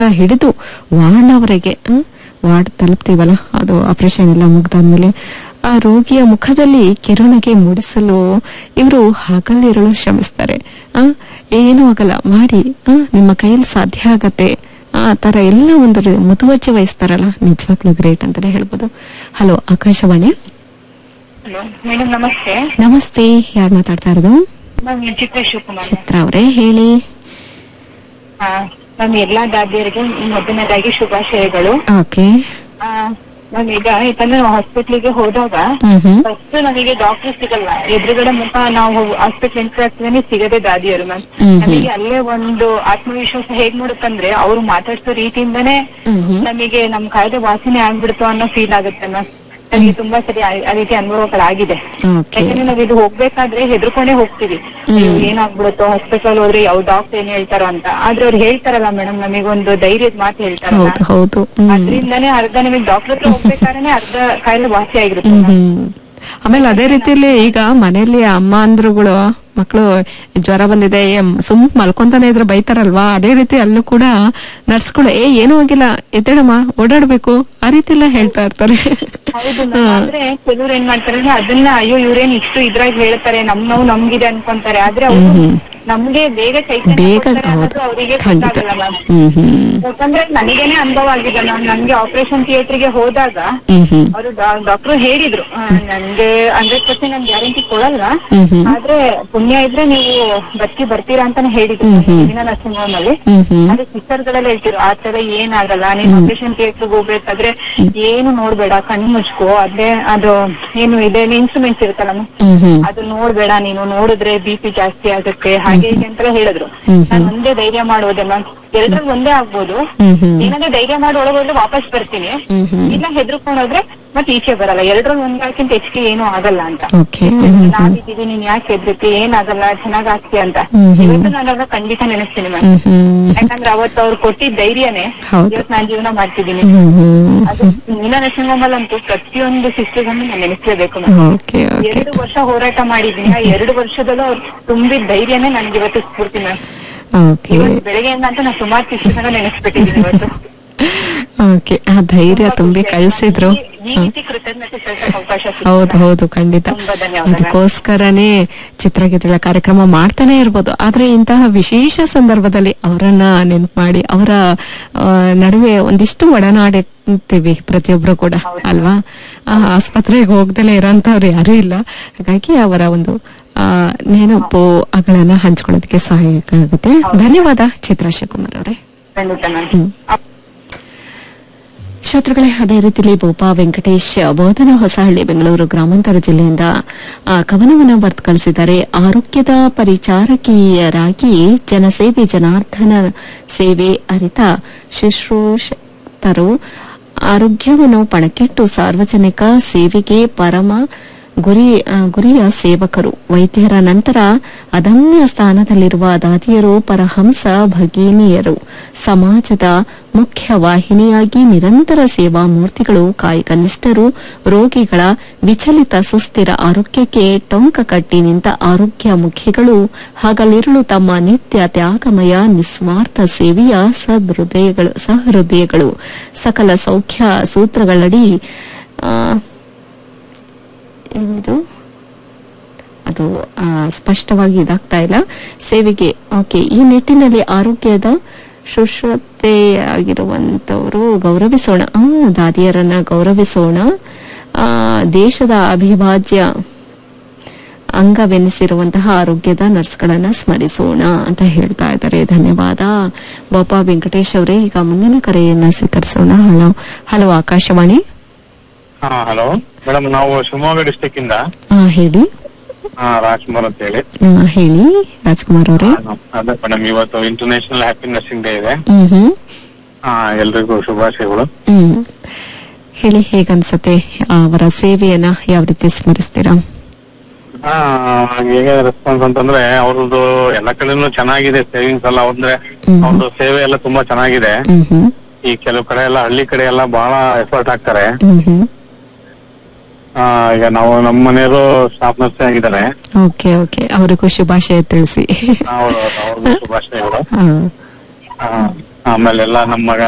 ಹಿಡಿದು ವಾರ್ಡ್ನವರೆಗೆ ವಾರ್ಡ್ ತಲುಪ್ತೀವಲ್ಲ ಅದು ಆಪರೇಷನ್ ಎಲ್ಲ ಮುಗ್ದಾದ್ಮೇಲೆ ಆ ರೋಗಿಯ ಮುಖದಲ್ಲಿ ಕಿರುಣಿಗೆ ಮೂಡಿಸಲು ಇವರು ಹಗಲಿರಲು ಶ್ರಮಿಸ್ತಾರೆ ಆ ಏನೂ ಆಗಲ್ಲ ಮಾಡಿ ಆ, ನಿಮ್ಮ ಕೈಯಲ್ಲಿ ಸಾಧ್ಯ ಆಗತ್ತೆ ಆ ತರ ಎಲ್ಲ ಒಂದು ರೀ- ಮುತುವರ್ಜಿ ವಹಿಸ್ತಾರಲ್ಲ ನಿಜವಾಗ್ಲೂ ಗ್ರೇಟ್ ಅಂತಾನೆ ಹೇಳ್ಬೋದು ಹಲೋ ಆಕಾಶವಾಣಿ ಹಲೋ ಮೇಡಮ್ ನಮಸ್ತೆ ನಮಸ್ತೆ ಯಾರು ಮಾತಾಡ್ತಾ ಇರೋದು ನಾನು ಚಿತ್ರ ಶಿವಕುಮಾರ್ ಚಿತ್ರ ಅವರೇ ಹೇಳಿ ಮ್ಯಾಮ್ ಎಲ್ಲಾ ದಾದಿಯರಿಗೆ ಮೊದಲನೇದಾಗಿ ಶುಭಾಶಯಗಳು ಓಕೆ ಆ, ಮ್ಯಾಮ್ ಈಗ ಯಾಕಂದ್ರೆ ನಾವು ಹಾಸ್ಪಿಟ್ಲಿಗೆ ಹೋದಾಗ ಹ್ಮ್ ಹ್ಮ್ ಫಸ್ಟ್ ನಮಗೆ ಡಾಕ್ಟರ್ ಸಿಗಲ್ಲ ಎದುರುಗಡೆ ಮುಖ ನಾವು ಹಾಸ್ಪಿಟ್ಲ್ ಎಂಟರ್ ಆಗ್ತದೇನೆ ಸಿಗದೆ ದಾದಿಯರು ಮ್ಯಾಮ್ ಹ್ಮ್ ಹ್ಮ್. ನಮಗೆ ಅಲ್ಲೇ ಒಂದು ಆತ್ಮವಿಶ್ವಾಸ ಹೇಗ್ ಮಾಡುತ್ತಂದ್ರೆ ಅವ್ರು ಮಾತಾಡ್ಸೋ ರೀತಿಯಿಂದನೇ ಹ್ಮ್ ಹ್ಮ್ ನಮಗೆ ನಮ್ ಕಾಯ್ದೆ ವಾಸನೆ ಆಗ್ಬಿಡ್ತು ಅನ್ನೋ ಫೀಲ್ ಆಗುತ್ತೆ ಮ್ಯಾಮ್ ನನಗೆ ತುಂಬಾ ಸರಿ ಆ- ಆ ರೀತಿ ಅನುಭವಗಳಾಗಿದೆ ಓಕೆ ಯಾಕಂದ್ರೆ ನಾವ್ ಇದು ಹೋಗ್ಬೇಕಾದ್ರೆ ಹೆದರ್ಕೊಂಡೇ ಹೋಗ್ತೀವಿ ಅಯ್ಯೋ, ಏನಾಗ್ಬಿಡುತ್ತೋ ಹಾಸ್ಪಿಟಲ್ ಹೋದ್ರೆ ಯಾವ ಡಾಕ್ಟರ್ ಏನ್ ಹೇಳ್ತಾರೋ ಅಂತ ಆದ್ರೆ ಅವ್ರು ಹೇಳ್ತಾರಲ್ಲ ಮೇಡಮ್ ನಮಗೊಂದು ಧೈರ್ಯದ ಮಾತು ಹೇಳ್ತಾರಲ್ಲ ಹೌದು ಹೌದು ಹ್ಮ್ ಅದ್ರಿಂದಾನೇ ಅರ್ಧ ನಮಗೆ ಡಾಕ್ಟರ್ ಹತ್ರ ಹೋಗ್ಬೇಕಾದ್ರೆ ಅರ್ಧ ಕಾಯಿಲೆ ವಾಸಿ ಆಗಿರುತ್ತೆ ಹ್ಮ್ ಹ್ಮ್. ಆಮೇಲೆ ಅದೇ ರೀತಿಯಲ್ಲಿ ಈಗ ಮನೆಯಲ್ಲಿ ಅಮ್ಮ ಅಂದ್ರುಗಳು ಮಕ್ಕಳು ಜ್ವರ ಬಂದಿದೆ ಏ, ಸುಮ್ ಮಲ್ಕೊಂತಾನೆ ಇದ್ರೆ ಬೈತಾರಲ್ವಾ ಅದೇ ರೀತಿ ಅಲ್ಲೂ ಕೂಡ ನರ್ಸ್ಗಳು ಏ ಏನೂ ಆಗಿಲ್ಲ ಎದ್ದೇಳಮ್ಮ ಓಡಾಡ್ಬೇಕು ಆ ರೀತಿ ಎಲ್ಲ ಹೇಳ್ತಾ ಇರ್ತಾರೆ ಹೌದು ma'am. ಆದ್ರೆ ಕೆಲವ್ರು ಏನ್ ಮಾಡ್ತಾರೆ ಅಂದ್ರೆ ಅದನ್ನ ಅಯ್ಯೋ ಇವ್ರೇನ್ ಇಷ್ಟು ಇದ್ರಾಗ ಹೇಳ್ತಾರೆ ನಮ್ ನೋವು ನಮ್ಗಿದೆ ಅನ್ಕೊಂತಾರೆ ಆದ್ರೆ ಅವರು ನಮ್ಗೆ ಬೇಗ ಚೈತನ್ಯ ಬೇಗ ಕೊಡ್ತಾರೆ ಹೌದು ಅನ್ನೋದು ಅವರಿಗೆ ಖಂಡಿತ ಗೊತ್ತಾಗಲ್ಲ ಮ್ಯಾಮ್ ಹ್ಮ್ ಹ್ಮ್ ಯಾಕಂದ್ರೆ ನನಗೇನೆ ಅನುಭವ ಆಗಿದೆ ಮ್ಯಾಮ್ ನನ್ಗೆ ಆಪರೇಷನ್ ಥಿಯೇಟರ್ಗೆ ಹೋದಾಗ ಹ್ಮ್ ಹ್ಮ್ ಅವರು ಡಾಕ್ಟರ್ ಹೇಳಿದ್ರು ಆ, ನನ್ಗೆ ಹಂಡ್ರೆಡ್ ಪರ್ಸೆಂಟ್ ನನ್ ಗ್ಯಾರಂಟಿ ಕೊಡಲ್ಲ ಹ್ಮ್ ಹ್ಮ್ ಆದ್ರೆ ಪುಣ್ಯ ಇದ್ರೆ ನೀವು ಬದುಕಿ ಬರ್ತೀರಾ ಅಂತಾನೆ ಹೇಳಿದ್ರು ಹ್ಮ್ ಹ್ಮ್. ದಿನ ನರ್ಸಿಂಗ್ ಹೋಮ್ ಅಲ್ಲಿ ಹ್ಮ್ ಹ್ಮ್ ಅದೇ ಸಿಸ್ಟರ್ ಗಳೆಲ್ಲ ಹೇಳ್ತಿರು ಆ ತರ ಏನಾಗಲ್ಲ ನೀನ್ ಆಪರೇಷನ್ ಥಿಯೇಟರ್ ಹೋಗ್ಬೇಕಾದ್ರೆ ಏನು ನೋಡ್ಬೇಡ ಕಣ್ಣು ಮುಚ್ಕೋ ಅದೇ ಅದು ಏನು ಇದೆ ಇನ್ಸ್ಟ್ರೂಮೆಂಟ್ಸ್ ಇರುತ್ತಲ್ಲ ma'am, ಹ್ಮ್ ಹ್ಮ್ ಅದು ನೋಡ್ಬೇಡ ನೀನು ನೋಡಿದ್ರೆ ಬಿ ಪಿ ಜಾಸ್ತಿ ಆಗುತ್ತೆ ಹಾಗೆ ಹೀಗೆ ಅಂತೆಲ್ಲ ಹೇಳಿದ್ರು ಹ್ಮ್ ನಾನು ಒಂದೇ ಧೈರ್ಯ ಮಾಡುವುದೇ ಮ್ಯಾಮ್ ಎರಡ್ರಲ್ಲಿ ಒಂದೇ ಆಗ್ಬೋದು ಹ್ಮ್ ಹ್ಮ್ ಏನಂದ್ರೆ ಧೈರ್ಯ ಮಾಡಿ ಒಳಗೋದ್ರೆ ವಾಪಸ್ ಬರ್ತೀನಿ ಹ್ಮ್ ಹ್ಮ್ ಇಲ್ಲ ಹೆದರ್ಕೊಂಡೋದ್ರೆ ಮತ್ತೆ ಈಚೆ ಬರಲ್ಲ ಎರಡ್ರಲ್ಲಿ ಒಂದಾಕಿಂತ ಹೆಚ್ಚಿಗೆ ಏನೂ ಆಗಲ್ಲ ಅಂತ ಓಕೆ ಹ್ಮ್ ಹ್ಮ್ ನಾವಿದ್ದೀವಿ ನೀನ್ ಯಾಕೆ ಹೆದ್ರತಿ ಏನಾಗಲ್ಲ ಚೆನ್ನಾಗ್ ಆಗ್ತೀಯ ಅಂತ ಹ್ಮ್ ಹ್ಮ್. ಇವತ್ತು ನಾನು ಅವ್ರನ್ನ ಖಂಡಿತ ನೆನೆಸ್ತೀನಿ ಮ್ಯಾಮ್ ಹ್ಮ್ ಹ್ಮ್ ಯಾಕಂದ್ರೆ ಅವತ್ತು ಅವ್ರು ಕೊಟ್ಟಿದ್ದ ಧೈರ್ಯನೇ ಹೌದು. ಇವತ್ತು ನಾನ್ ಜೀವನ ಮಾಡ್ತಿದ್ದೀನಿ ಹ್ಮ್ ಹ್ಮ್ ಅದು ಮೀನಾ ನರ್ಸಿಂಗ್ ಹೋಮ್ ಅಂತೂ ಪ್ರತಿಯೊಂದು ಸಿಸ್ಟರ್ ನಾನು ನೆನೆಸ್ಲೇಬೇಕು ಮ್ಯಾಮ್ ಓಕೆ ಓಕೆ ಎರಡು ವರ್ಷ ಹೋರಾಟ ಮಾಡಿದ್ದೀನಿ ಆ ಎರಡು ವರ್ಷದಲ್ಲೂ ಅವ್ರು ತುಂಬಿದ ಧೈರ್ಯನೇ ನನಗೆ ಇವತ್ತು ಸ್ಫೂರ್ತಿ ಮ್ಯಾಮ್ ಓಕೆ ಇವತ್ತು ಬೆಳಗ್ಗೆಯಿಂದ ಅಂತ ನಾನು ಸುಮಾರು ಸಿಸ್ಟರ್ ನೆನೆಸ್ಬಿಟ್ಟಿದ್ದೀನಿ ಇವತ್ತು ಓಕೆ ಆ ಧೈರ್ಯ ತುಂಬಿ ಕಳ್ಸಿದ್ರು ಈ- ಈ ರೀತಿ ಕೃತಜ್ಞತೆ ಸಲ್ಲಿಸಕ್ಕೆ ಅವಕಾಶ ಸಿಕ್ಕಿದೆ. ಹೌದು ಹೌದು ಖಂಡಿತ ತುಂಬಾ ಧನ್ಯವಾದಗಳು. ಅದಕ್ಕೋಸ್ಕರನೇ ಚಿತ್ರಗೀತೆಗಳ ಕಾರ್ಯಕ್ರಮ ಮಾಡ್ತಾನೆ ಇರ್ಬೋದು ಆದ್ರೆ ಇಂತಹ ವಿಶೇಷ ಸಂದರ್ಭದಲ್ಲಿ ಅವರನ್ನ ನೆನ್ಪು ಮಾಡಿ ಅವರ ಆ, ನಡುವೆ ಒಂದಿಷ್ಟು ಒಡನಾಡಿರ್ತೀವಿ ಪ್ರತಿಯೊಬ್ರು ಕೂಡ ಅಲ್ವಾ ಆ, ಆಸ್ಪತ್ರೆಗೆ ಹೋಗ್ದಲೇ ಇರೋಂಥವ್ರು ಯಾರೂ ಇಲ್ಲ ಹಾಗಾಗಿ ಅವರ ಒಂದು ಆ, ನೆನಪು ಅಗಳನ್ನ ಹಂಚ್ಕೊಳ್ಳೋದಕ್ಕೆ ಸಹಾಯಕ ಆಗುತ್ತೆ ಧನ್ಯವಾದ ಚಿತ್ರ ಶಿವಕುಮಾರ್ ಅವರೇ ಖಂಡಿತ ಮ್ಯಾಮ್ ಹ್ಮ್. ಶ್ರೋತೃಗಳೇ ಅದೇ ರೀತಿಯಲ್ಲಿ ಬೋಪಾ ವೆಂಕಟೇಶ್ ಬೋಧನ ಹೊಸಹಳ್ಳಿ ಬೆಂಗಳೂರು ಗ್ರಾಮಾಂತರ ಜಿಲ್ಲೆಯಿಂದ ಆ, ಕವನವನ್ನು ಬರೆದು ಕಳಿಸಿದ್ದಾರೆ ಆರೋಗ್ಯದ ಪರಿಚಾರಕೀಯರಾಗಿ ಜನಸೇವೆ ಜನಾರ್ದನ ಸೇವೆ ಅರಿತ ಶುಶ್ರೂಷತರು ಆರೋಗ್ಯವನ್ನು ಪಣಕ್ಕಿಟ್ಟು ಸಾರ್ವಜನಿಕ ಸೇವೆಗೆ ಪರಮ ಗುರಿ ಆ, ಗುರಿಯ ಸೇವಕರು ವೈದ್ಯರ ನಂತರ ಅದಮ್ಯ ಸ್ಥಾನದಲ್ಲಿರುವ ದಾದಿಯರು ಪರಹಂಸ ಭಗಿನಿಯರು ಸಮಾಜದ ಮುಖ್ಯ ವಾಹಿನಿಯಾಗಿ ನಿರಂತರ ಸೇವಾ ಮೂರ್ತಿಗಳು ಕಾಯಕ ನಿಷ್ಠರು ರೋಗಿಗಳ ವಿಚಲಿತ ಸುಸ್ಥಿರ ಆರೋಗ್ಯಕ್ಕೆ ಟೊಂಕ ಕಟ್ಟಿ ನಿಂತ ಆರೋಗ್ಯ ಮುಖಿಗಳು ಹಗಲಿರುಳು ತಮ್ಮ ನಿತ್ಯ ತ್ಯಾಗಮಯ ನಿಸ್ವಾರ್ಥ ಸೇವೆಯ ಸಹೃದಯಗಳು ಸಹೃದಯಗಳು ಸಕಲ ಸೌಖ್ಯ ಸೂತ್ರಗಳಡಿ ಆ, ಏನಿದು ಅದು ಆ, ಸ್ಪಷ್ಟವಾಗಿ ಇದಾಗ್ತಾ ಇಲ್ಲ ಸೇವೆಗೆ ಓಕೆ ಈ ನಿಟ್ಟಿನಲ್ಲಿ ಆರೋಗ್ಯದ ಶುಶ್ರತೆಯಾಗಿರುವಂತವರು ಗೌರವಿಸೋಣ ಆ, ದಾದಿಯರನ್ನ ಗೌರವಿಸೋಣ ಆ, ದೇಶದ ಅವಿಭಾಜ್ಯ ಅಂಗವೆನಿಸಿರುವಂತಹ ಆರೋಗ್ಯದ ನರ್ಸ್ಗಳನ್ನ ಸ್ಮರಿಸೋಣ ಅಂತ ಹೇಳ್ತಾ ಇದ್ದಾರೆ ಧನ್ಯವಾದ ಬಾಬಾ ವೆಂಕಟೇಶ್ ಅವರೇ ಈಗ ಮುಂದಿನ ಕರೆಯನ್ನ ಸ್ವೀಕರಿಸೋಣ ಹಲೋ ಹಲೋ ಆಕಾಶವಾಣಿ ಹಾ ಹಲೋ ಮೇಡಮ್ ನಾವು ಶಿವಮೊಗ್ಗ ಡಿಸ್ಟಿಕ್ ಇಂದ ಆ, ಹೇಳಿ ಆ, ರಾಜ್ಕುಮಾರ್ ಅಂತ ಹೇಳಿ ಆ, ಹೇಳಿ ರಾಜ್ಕುಮಾರ್ ಅವರೇ ಆ, ಅದೇ ಮೇಡಮ್ ಇವತ್ತು ಇಂಟರ್ನ್ಯಾಷನಲ್ ಹ್ಯಾಪಿ ನರ್ಸಿಂಗ್ ಡೇ ಇದೆ ಹ್ಮ್ ಹ್ಮ್ ಆ, ಎಲ್ರಿಗೂ ಶುಭಾಶಯಗಳು ಹ್ಮ್ ಹೇಳಿ ಹೇಗನ್ಸತ್ತೆ ಅವರ ಸೇವೆಯನ್ನ ಯಾವ ರೀತಿ ಸ್ಮರಿಸ್ತೀರಾ ಆ, ಹೇಗೆ ರೆಸ್ಪಾನ್ಸ್ ಅಂತಂದ್ರೆ ಅವ್ರದ್ದು ಎಲ್ಲ ಕಡೆನೂ ಚೆನ್ನಾಗಿದೆ ಸೇವಿಂಗ್ಸ್ ಎಲ್ಲ ಅಂದ್ರೆ ಹ್ಮ್. ಅವ್ರದ್ದು ಸೇವೆ ಎಲ್ಲ ತುಂಬಾ ಚೆನ್ನಾಗಿದೆ ಹ್ಮ್ ಹ್ಮ್ ಈ ಕೆಲವು ಕಡೆ ಎಲ್ಲ ಹಳ್ಳಿ ಕಡೆ ಎಲ್ಲ ಬಹಳ ಎಫರ್ಟ್ ಹಾಕ್ತಾರೆ ಹ್ಮ್ ಹ್ಮ್ ಆ, ಈಗ ನಾವು ನಮ್ಮ ಮನೆಯವರು ಸ್ಟಾಫ್ ನರ್ಸೇ ಆಗಿದ್ದಾರೆ ಓಕೆ ಓಕೆ ಅವರಿಗೂ ಶುಭಾಶಯ ತಿಳಿಸಿ ಅವ್ರು ಅವ್ರಿಗೂ ಶುಭಾಶಯಗಳು ಹಾ ಆ, ಆಮೇಲೆ ಎಲ್ಲ ನಮ್ಮ ಮಗ